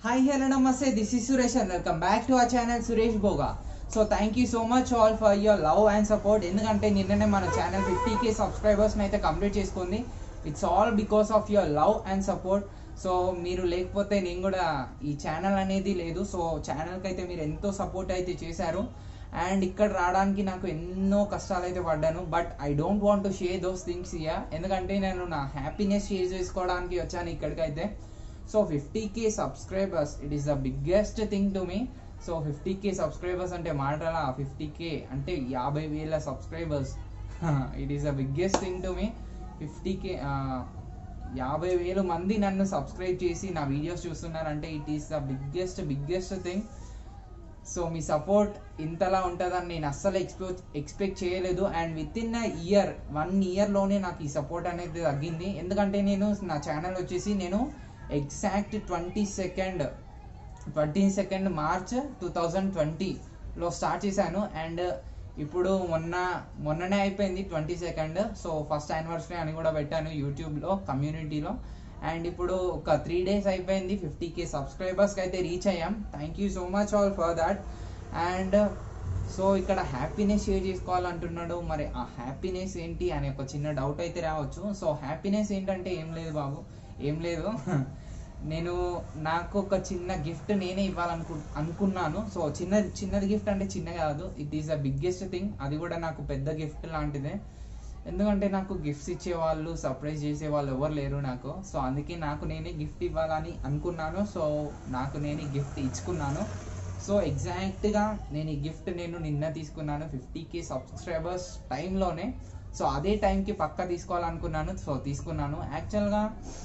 Hi, hello, namaste. This is Suresh and welcome back to our channel Suresh Boga. So thank you so much all for your love and support ఎందుకంటే నిన్ననే మన channel fifty కే సబ్స్క్రైబర్స్ని అయితే complete చేసుకుంది it's all because of your love and support so మీరు లేకపోతే నేను కూడా ఈ ఛానల్ అనేది లేదు సో ఛానల్కి అయితే మీరు ఎంతో సపోర్ట్ అయితే చేశారు అండ్ ఇక్కడ రావడానికి నాకు ఎన్నో కష్టాలు అయితే పడ్డాను but I don't want to share those things here ఎందుకంటే నేను నా హ్యాపీనెస్ షేర్ చేసుకోవడానికి వచ్చాను ఇక్కడికైతే so fifty K subscribers it is the biggest thing to me so fifty K subscribers అంటే మాటలా ఫిఫ్టీ కే అంటే యాభై వేల సబ్స్క్రైబర్స్ it is the biggest thing to me fifty K యాభై వేలు మంది నన్ను సబ్స్క్రైబ్ చేసి నా వీడియోస్ చూస్తున్నారంటే it is the biggest biggest thing so me support ఇంతలా ఉంటుందని నేను అస్సలు ఎక్స్పెక్ట్ ఎక్స్పెక్ట్ చేయలేదు and with in a year one ఇయర్లోనే నాకు ఈ సపోర్ట్ అనేది తగ్గింది ఎందుకంటే నేను నా ఛానల్ వచ్చేసి నేను exact twenty second twenty second March two thousand ట్వంటీలో స్టార్ట్ చేశాను అండ్ ఇప్పుడు మొన్న మొన్ననే అయిపోయింది twenty second so first anniversary అని కూడా పెట్టాను యూట్యూబ్లో కమ్యూనిటీలో అండ్ ఇప్పుడు ఒక త్రీ డేస్ అయిపోయింది ఫిఫ్టీ కే సబ్స్క్రైబర్స్కి అయితే రీచ్ అయ్యాం thank you so much all for that and so ఇక్కడ హ్యాపీనెస్ షేర్ చేసుకోవాలంటున్నాడు మరి ఆ హ్యాపీనెస్ ఏంటి అనే ఒక చిన్న డౌట్ అయితే రావచ్చు సో హ్యాపీనెస్ ఏంటంటే ఏం లేదు బాబు ఏం లేదు నేను నాకు ఒక చిన్న గిఫ్ట్ నేనే ఇవ్వాలనుకు అనుకున్నాను సో చిన్న చిన్నది గిఫ్ట్ అంటే చిన్న కాదు it is the biggest thing అది కూడా నాకు పెద్ద గిఫ్ట్ లాంటిదే ఎందుకంటే నాకు గిఫ్ట్స్ ఇచ్చేవాళ్ళు సర్ప్రైజ్ చేసే వాళ్ళు ఎవరు లేరు నాకు సో అందుకే నాకు నేనే గిఫ్ట్ ఇవ్వాలని అనుకున్నాను సో నాకు నేనే గిఫ్ట్ ఇచ్చుకున్నాను సో ఎగ్జాక్ట్గా నేను ఈ గిఫ్ట్ నేను నిన్న తీసుకున్నాను ఫిఫ్టీ కే సబ్స్క్రైబర్స్ టైంలోనే సో అదే టైంకి పక్కా తీసుకోవాలనుకున్నాను సో తీసుకున్నాను యాక్చువల్గా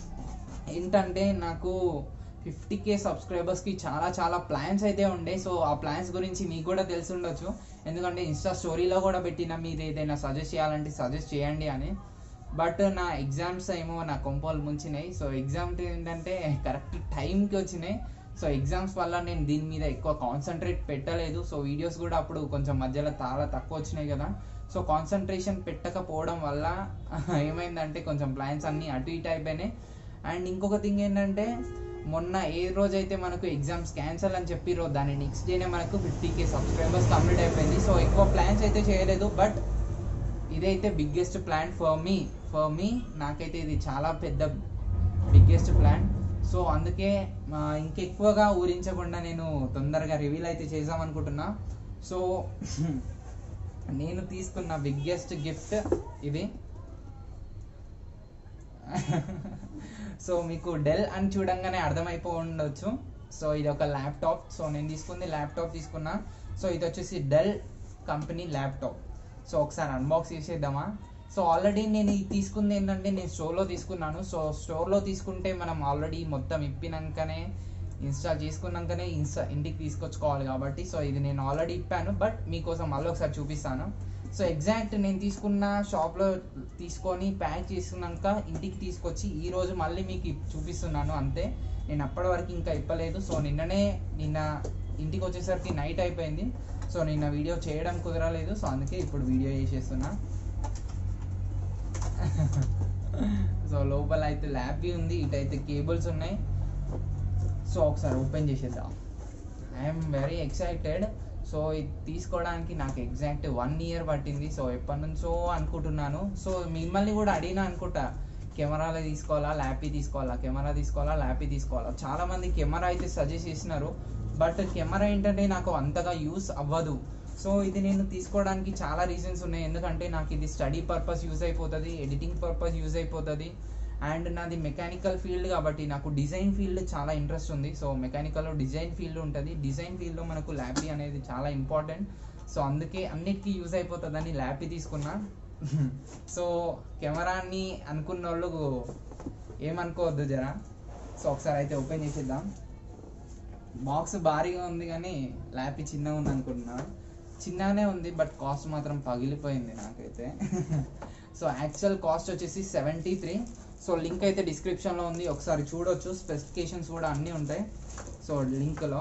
ఏంటంటే నాకు ఫిఫ్టీ కే సబ్స్క్రైబర్స్కి చాలా చాలా ప్లాన్స్ అయితే ఉండే సో ఆ ప్లాన్స్ గురించి మీకు కూడా తెలిసి ఉండొచ్చు ఎందుకంటే ఇన్స్టా స్టోరీలో కూడా పెట్టిన మీరు ఏదైనా సజెస్ట్ చేయాలంటే సజెస్ట్ చేయండి అని బట్ నా ఎగ్జామ్స్ ఏమో నా కొంపలు ముంచినాయి సో ఎగ్జామ్స్ ఏంటంటే కరెక్ట్ టైంకి వచ్చినాయి సో ఎగ్జామ్స్ వల్ల నేను దీని మీద ఎక్కువ కాన్సన్ట్రేట్ పెట్టలేదు సో వీడియోస్ కూడా అప్పుడు కొంచెం మధ్యలో చాలా తక్కువ వచ్చినాయి కదా సో కాన్సన్ట్రేషన్ పెట్టకపోవడం వల్ల ఏమైందంటే కొంచెం ప్లాన్స్ అన్నీ అటు ఇటు అయిపోయినాయి అండ్ ఇంకొక థింగ్ ఏంటంటే మొన్న ఏ రోజైతే మనకు ఎగ్జామ్స్ క్యాన్సల్ అని చెప్పిరో దాని నెక్స్ట్ డేనే మనకు ఫిఫ్టీ కే సబ్స్క్రైబర్స్ కంప్లీట్ అయిపోయింది సో ఎక్కువ ప్లాన్స్ అయితే చేయలేదు బట్ ఇదైతే biggest plan for me for me నాకైతే ఇది చాలా పెద్ద బిగ్గెస్ట్ ప్లాన్ సో అందుకే ఇంకెక్కువగా ఊరించకుండా నేను తొందరగా రివీల్ అయితే చేద్దాం అనుకుంటున్నా సో నేను తీసుకున్న బిగ్గెస్ట్ గిఫ్ట్ ఇది సో మీకు డెల్ అని చూడంగానే అర్థమైపో ఉండొచ్చు సో ఇది ఒక ల్యాప్టాప్ సో నేను తీసుకుంది ల్యాప్టాప్ తీసుకున్నా సో ఇది వచ్చేసి డెల్ కంపెనీ ల్యాప్టాప్ సో ఒకసారి అన్బాక్స్ చేసేద్దామా సో ఆల్రెడీ నేను ఇది తీసుకుంది ఏంటంటే నేను స్టోర్లో తీసుకున్నాను సో స్టోర్లో తీసుకుంటే మనం ఆల్రెడీ మొత్తం ఇప్పినాకనే ఇన్స్టాల్ చేసుకున్నాకనే ఇన్స్టా ఇంటికి తీసుకొచ్చుకోవాలి కాబట్టి సో ఇది నేను ఆల్రెడీ ఇప్పాను బట్ మీకోసం మళ్ళీ ఒకసారి చూపిస్తాను సో ఎగ్జాక్ట్ నేను తీసుకున్న షాప్లో తీసుకొని ప్యాక్ చేసుకున్నాక ఇంటికి తీసుకొచ్చి ఈ రోజు మళ్ళీ మీకు చూపిస్తున్నాను అంతే నేను అప్పటి వరకు ఇంకా ఇప్పలేదు సో నిన్ననే నిన్న ఇంటికి వచ్చేసరికి నైట్ అయిపోయింది సో నిన్న వీడియో చేయడం కుదరలేదు సో అందుకే ఇప్పుడు వీడియో చేసేస్తున్నా సో లోపల అయితే ల్యాబ్ ఉంది ఇటైతే కేబుల్స్ ఉన్నాయి సో ఒకసారి ఓపెన్ చేసేద్దాం ఐఎమ్ వెరీ ఎక్సైటెడ్ సో ఇది తీసుకోవడానికి నాకు ఎగ్జాక్ట్ వన్ ఇయర్ పట్టింది సో ఎప్పటి నుంచో అనుకుంటున్నాను సో మిమ్మల్ని కూడా అడిగినా అనుకుంటా కెమెరాలో తీసుకోవాలా ల్యాపీ తీసుకోవాలా కెమెరా తీసుకోవాలా ల్యాపీ తీసుకోవాలా చాలా మంది కెమెరా అయితే సజెస్ట్ చేసినారు బట్ కెమెరా ఏంటంటే నాకు అంతగా యూస్ అవ్వదు సో ఇది నేను తీసుకోవడానికి చాలా రీజన్స్ ఉన్నాయి ఎందుకంటే నాకు ఇది స్టడీ పర్పస్ యూజ్ అయిపోతుంది ఎడిటింగ్ పర్పస్ యూజ్ అయిపోతుంది అండ్ నాది మెకానికల్ ఫీల్డ్ కాబట్టి నాకు డిజైన్ ఫీల్డ్ చాలా ఇంట్రెస్ట్ ఉంది సో మెకానికల్లో డిజైన్ ఫీల్డ్ ఉంటుంది డిజైన్ ఫీల్డ్లో మనకు ల్యాపీ అనేది చాలా ఇంపార్టెంట్ సో అందుకే అన్నిటికీ యూజ్ అయిపోతుందని ల్యాపీ తీసుకున్నా సో కెమెరాని అనుకున్న వాళ్ళు ఏమనుకోవద్దు జరా సో ఒకసారి అయితే ఓపెన్ చేసేద్దాం బాక్స్ భారీగా ఉంది కానీ ల్యాపీ చిన్నగా ఉంది అనుకుంటున్నా చిన్నగానే ఉంది బట్ కాస్ట్ మాత్రం పగిలిపోయింది నాకైతే సో యాక్చువల్ కాస్ట్ వచ్చేసి సెవెంటీ త్రీ సో లింక్ అయితే డిస్క్రిప్షన్లో ఉంది ఒకసారి చూడొచ్చు స్పెసిఫికేషన్స్ కూడా అన్నీ ఉంటాయి సో లింక్లో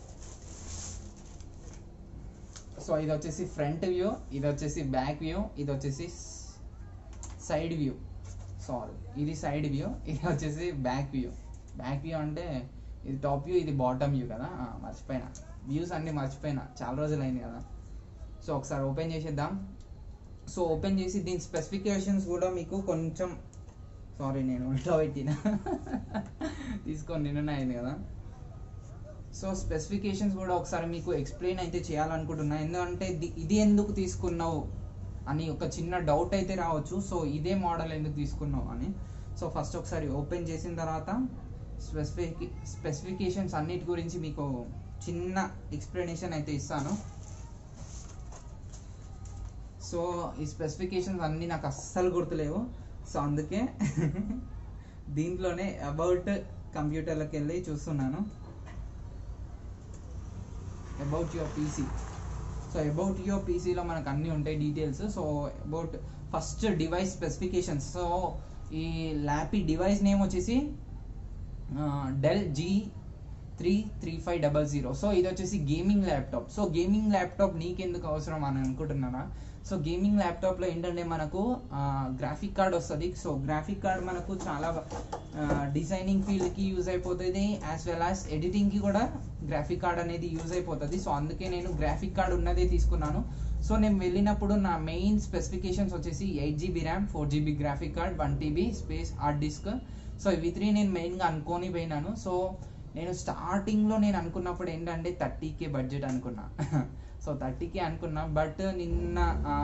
సో ఇది వచ్చేసి ఫ్రంట్ వ్యూ ఇది వచ్చేసి బ్యాక్ వ్యూ ఇది వచ్చేసి సైడ్ వ్యూ సారీ ఇది సైడ్ వ్యూ ఇది వచ్చేసి బ్యాక్ వ్యూ బ్యాక్ వ్యూ అంటే ఇది టాప్ వ్యూ ఇది బాటమ్ వ్యూ కదా ఆ, మర్చిపోయినా వ్యూస్ అన్నీ మర్చిపోయినా చాలా రోజులు అయింది కదా సో ఒకసారి ఓపెన్ చేసేద్దాం సో ఓపెన్ చేసి దీని స్పెసిఫికేషన్స్ కూడా మీకు కొంచెం సారీ నేను ఉల్టా పెట్టిన తీసుకొని నిన్న అయింది కదా సో స్పెసిఫికేషన్స్ కూడా ఒకసారి మీకు ఎక్స్ప్లెయిన్ అయితే చేయాలనుకుంటున్నా ఎందుకంటే ఇది- ఇది ఎందుకు తీసుకున్నావు అని ఒక చిన్న డౌట్ అయితే రావచ్చు సో ఇదే మోడల్ ఎందుకు తీసుకున్నావు అని సో ఫస్ట్ ఒకసారి ఓపెన్ చేసిన తర్వాత స్పెసిఫిక్ స్పెసిఫికేషన్స్ అన్నిటి గురించి మీకు చిన్న ఎక్స్ప్లెనేషన్ అయితే ఇస్తాను సో ఈ స్పెసిఫికేషన్స్ అన్నీ నాకు అస్సలు గుర్తులేవు సో అందుకే దీంట్లోనే అబౌట్ కంప్యూటర్లోకి వెళ్ళి చూస్తున్నాను about your PC so about your పీసీలో మనకు అన్నీ ఉంటాయి details so about first device specifications so ఈ ల్యాపీ డివైస్ నేమ్ వచ్చేసి Dell G three three five double zero so ఇది వచ్చేసి gaming laptop so gaming laptop నీకెందుకు అవసరం అని అనుకుంటున్నారా సో గేమింగ్ ల్యాప్టాప్లో ఏంటంటే మనకు గ్రాఫిక్ కార్డ్ వస్తుంది సో గ్రాఫిక్ కార్డ్ మనకు చాలా డిజైనింగ్ ఫీల్డ్కి యూజ్ అయిపోతుంది యాజ్ వెల్ యాజ్ ఎడిటింగ్కి కూడా గ్రాఫిక్ కార్డ్ అనేది యూజ్ అయిపోతుంది సో అందుకే నేను గ్రాఫిక్ కార్డ్ ఉన్నదే తీసుకున్నాను సో నేను వెళ్ళినప్పుడు నా మెయిన్ స్పెసిఫికేషన్స్ వచ్చేసి eight GB RAM four GB graphic card one TB space hard disk so ఇవి త్రీ నేను మెయిన్గా అనుకొని పోయినాను సో నేను స్టార్టింగ్లో నేను అనుకున్నప్పుడు ఏంటంటే థర్టీకే బడ్జెట్ అనుకున్నా సో థర్టీకే అనుకున్నా బట్ నిన్న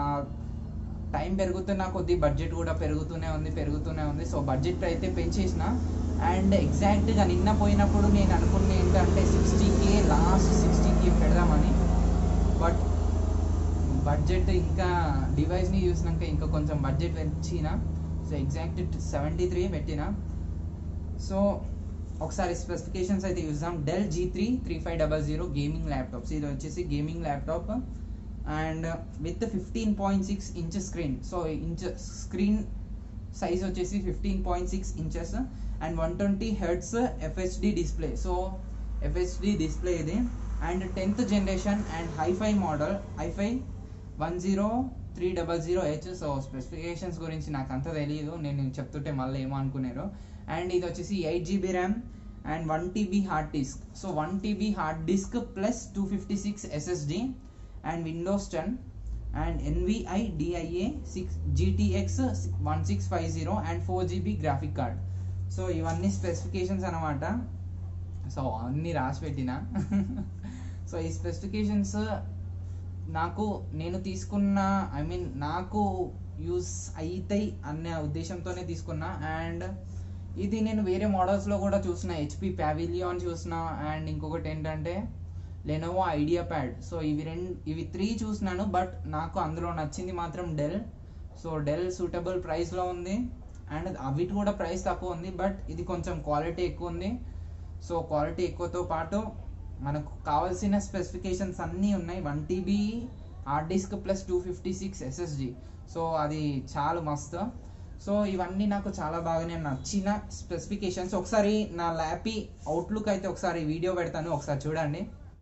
టైం పెరుగుతున్న కొద్దీ బడ్జెట్ కూడా పెరుగుతూనే ఉంది పెరుగుతూనే ఉంది సో బడ్జెట్ అయితే పెంచేసిన అండ్ ఎగ్జాక్ట్గా నిన్న పోయినప్పుడు నేను అనుకున్న ఏంటంటే సిక్స్టీకే లాస్ట్ సిక్స్టీకి పెడదామని బట్ బడ్జెట్ ఇంకా డివైస్ని చూసినాక ఇంకా కొంచెం బడ్జెట్ పెంచిన సో ఎగ్జాక్ట్ సెవెంటీ త్రీ పెట్టిన సో ఒకసారి స్పెసిఫికేషన్స్ అయితే చూద్దాం Dell G three three five double zero gaming laptops ఇది వచ్చేసి gaming laptop and with fifteen point six inch screen so inch screen size వచ్చేసి fifteen point six inches and one twenty hertz FHD display so FHD display ఇది and tenth generation and hifi model hifi one zero three double zero H so specifications గురించి నాకు అంత తెలియదు నేను చెప్తుంటే మళ్ళీ ఏమో అనుకున్నారు అండ్ ఇది వచ్చేసి eight GB RAM and one TB hard disk so one TB hard disk plus two fifty six SSD and Windows ten and NVIDIA six GTX one six five zero and four GB graphic card so ఇవన్నీ specifications అనమాట so అన్నీ రాసి పెట్టిన so ఈ specifications నాకు నేను తీసుకున్న I mean నాకు యూస్ అవుతాయి అనే ఉద్దేశంతోనే తీసుకున్నా అండ్ ఇది నేను వేరే మోడల్స్లో కూడా చూసిన హెచ్పి ప్యావిలియాన్ చూసిన అండ్ ఇంకొకటి ఏంటంటే లెనోవో ఐడియా ప్యాడ్ సో ఇవి రెండు ఇవి త్రీ చూసినాను బట్ నాకు అందులో నచ్చింది మాత్రం డెల్ సో డెల్ సూటబుల్ ప్రైస్లో ఉంది అండ్ అవిటి కూడా ప్రైస్ తక్కువ ఉంది బట్ ఇది కొంచెం క్వాలిటీ ఎక్కువ ఉంది సో క్వాలిటీ ఎక్కువతో పాటు మనకు కావాల్సిన స్పెసిఫికేషన్స్ అన్నీ ఉన్నాయి one TB hard disk plus two fifty six SSD so అది చాలా మస్తు సో ఇవన్నీ నాకు చాలా బాగానే నచ్చిన స్పెసిఫికేషన్స్ ఒకసారి నా ల్యాపీ అవుట్లుక్ అయితే ఒకసారి వీడియో పెడతాను ఒకసారి చూడండి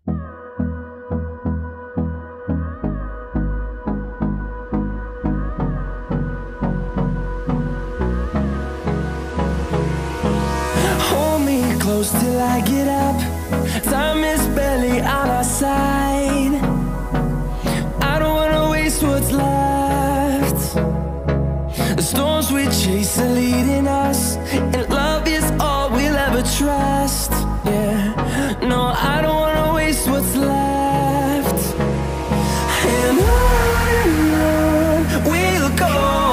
Hold me close till I get up. Time is barely on our side. I don't wanna waste what's left. The storms we chase are leading us, and love is all we'll ever trust. Yeah, no, I don't wanna waste what's left. And on and on we'll go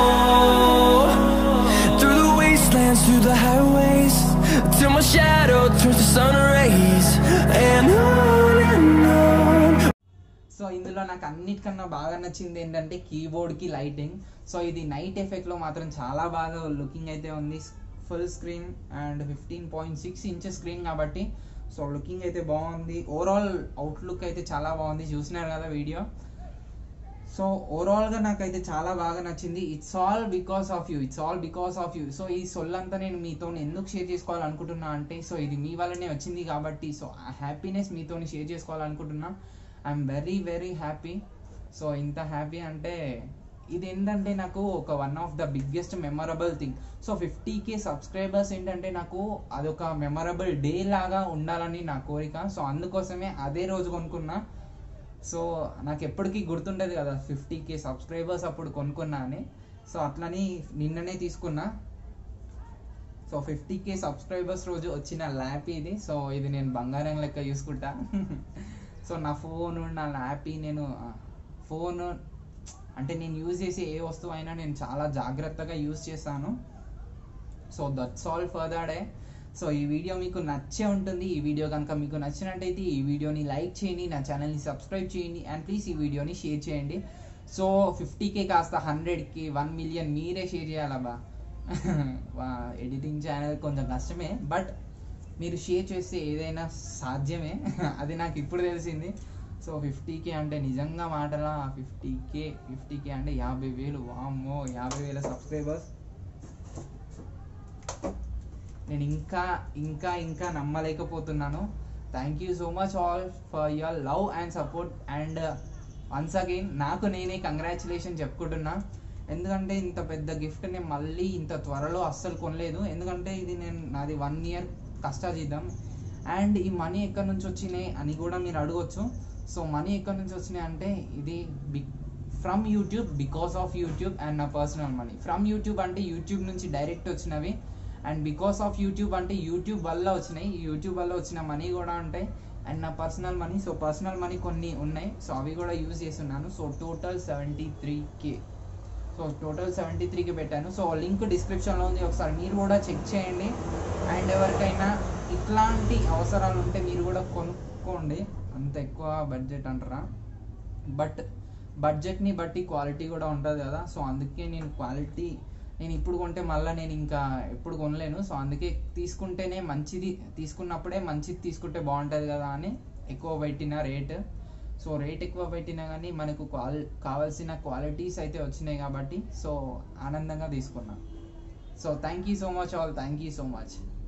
through the wastelands, through the highways, till my shadow turns to sun rays. And on and on. So ఇందులో నాకు అన్నిటికన్నా బాగా నచ్చింది ఏంటంటే కీబోర్డ్కి lighting so ఇది night ఎఫెక్ట్లో మాత్రం చాలా బాగా లుకింగ్ అయితే ఉంది full screen and fifteen point six inches screen కాబట్టి సో లుకింగ్ అయితే బాగుంది ఓవరాల్ అవుట్లుక్ అయితే చాలా బాగుంది చూసినారు కదా వీడియో సో ఓవరాల్గా నాకైతే చాలా బాగా నచ్చింది it's all because of you it's all because of you so ఈ సొల్లంతా నేను మీతో ఎందుకు షేర్ చేసుకోవాలనుకుంటున్నా అంటే సో ఇది మీ వల్లనే వచ్చింది కాబట్టి సో ఆ హ్యాపీనెస్ మీతో షేర్ చేసుకోవాలనుకుంటున్నా I'm very very happy so ఇంత హ్యాపీ అంటే ఇది ఏంటంటే నాకు ఒక one of the biggest memorable thing so fifty K subscribers ఏంటంటే నాకు అదొక మెమరబుల్ డే లాగా ఉండాలని నా కోరిక సో అందుకోసమే అదే రోజు కొనుక్కున్నా సో నాకు ఎప్పటికీ గుర్తుండేది కదా ఫిఫ్టీ కే సబ్స్క్రైబర్స్ అప్పుడు కొనుక్కున్నా అని సో అట్లని నిన్ననే తీసుకున్నా సో ఫిఫ్టీ కే సబ్స్క్రైబర్స్ రోజు వచ్చిన ల్యాప్ ఇది సో ఇది నేను బంగారం లెక్క చూసుకుంటా సో నా ఫోన్ నా ల్యాప్ నేను ఫోన్ అంటే నేను యూజ్ చేసే ఏ వస్తువు అయినా నేను చాలా జాగ్రత్తగా యూజ్ చేస్తాను so that's all for the day so ఈ వీడియో మీకు నచ్చే ఉంటుంది ఈ వీడియో కనుక మీకు నచ్చినట్టయితే ఈ వీడియోని లైక్ చేయండి నా ఛానల్ని సబ్స్క్రైబ్ చేయండి అండ్ ప్లీజ్ ఈ వీడియోని షేర్ చేయండి సో ఫిఫ్టీకే కాస్త హండ్రెడ్కి వన్ మిలియన్ మీరే షేర్ చేయాలబ్బా ఎడిటింగ్ ఛానల్ కొంచెం కష్టమే బట్ మీరు షేర్ చేస్తే ఏదైనా సాధ్యమే అది నాకు ఇప్పుడు తెలిసింది సో ఫిఫ్టీకే అంటే నిజంగా మాటలా ఫిఫ్టీకే ఫిఫ్టీకే అంటే యాభై వేలు వామ్మో యాభై వేల సబ్స్క్రైబర్స్ నేను ఇంకా ఇంకా ఇంకా నమ్మలేకపోతున్నాను thank you so much all for your love and support and once again నాకు నేనే కంగ్రాచులేషన్ చెప్పుకుంటున్నా ఎందుకంటే ఇంత పెద్ద గిఫ్ట్ నేను మళ్ళీ ఇంత త్వరలో అస్సలు కొనలేదు ఎందుకంటే ఇది నేను నాది వన్ ఇయర్ కష్టాజీద్దాం అండ్ ఈ మనీ ఎక్కడి నుంచి వచ్చినాయి అని కూడా మీరు అడగొచ్చు సో మనీ ఎక్కడి నుంచి వచ్చినాయి అంటే ఇది big from YouTube because of YouTube and నా పర్సనల్ మనీ ఫ్రమ్ యూట్యూబ్ అంటే యూట్యూబ్ నుంచి డైరెక్ట్ వచ్చినవి అండ్ బికాస్ ఆఫ్ యూట్యూబ్ అంటే యూట్యూబ్ వల్ల వచ్చినాయి ఈ యూట్యూబ్ వల్ల వచ్చిన మనీ కూడా ఉంటాయి అండ్ నా personal money so personal money కొన్ని ఉన్నాయి సో అవి కూడా యూజ్ చేస్తున్నాను so total seventy three K so total seventy త్రీకి పెట్టాను సో లింక్ డిస్క్రిప్షన్లో ఉంది ఒకసారి మీరు కూడా చెక్ చేయండి అండ్ ఎవరికైనా ఇట్లాంటి అవసరాలు ఉంటే మీరు కూడా కొనుక్కోండి అంత ఎక్కువ బడ్జెట్ అంటారా బట్ బడ్జెట్ని బట్టి క్వాలిటీ కూడా ఉంటుంది కదా సో అందుకే నేను క్వాలిటీ నేను ఇప్పుడు కొంటే మళ్ళీ నేను ఇంకా ఎప్పుడు కొనలేను సో అందుకే తీసుకుంటేనే మంచిది తీసుకున్నప్పుడే మంచిది తీసుకుంటే బాగుంటుంది కదా అని ఎక్కువ పెట్టిన రేట్ సో రేట్ ఎక్కువ పెట్టినా కానీ మనకు క్వాల్ కావాల్సిన క్వాలిటీస్ అయితే వచ్చినాయి కాబట్టి సో ఆనందంగా తీసుకున్నా so thank you so much all thank you so much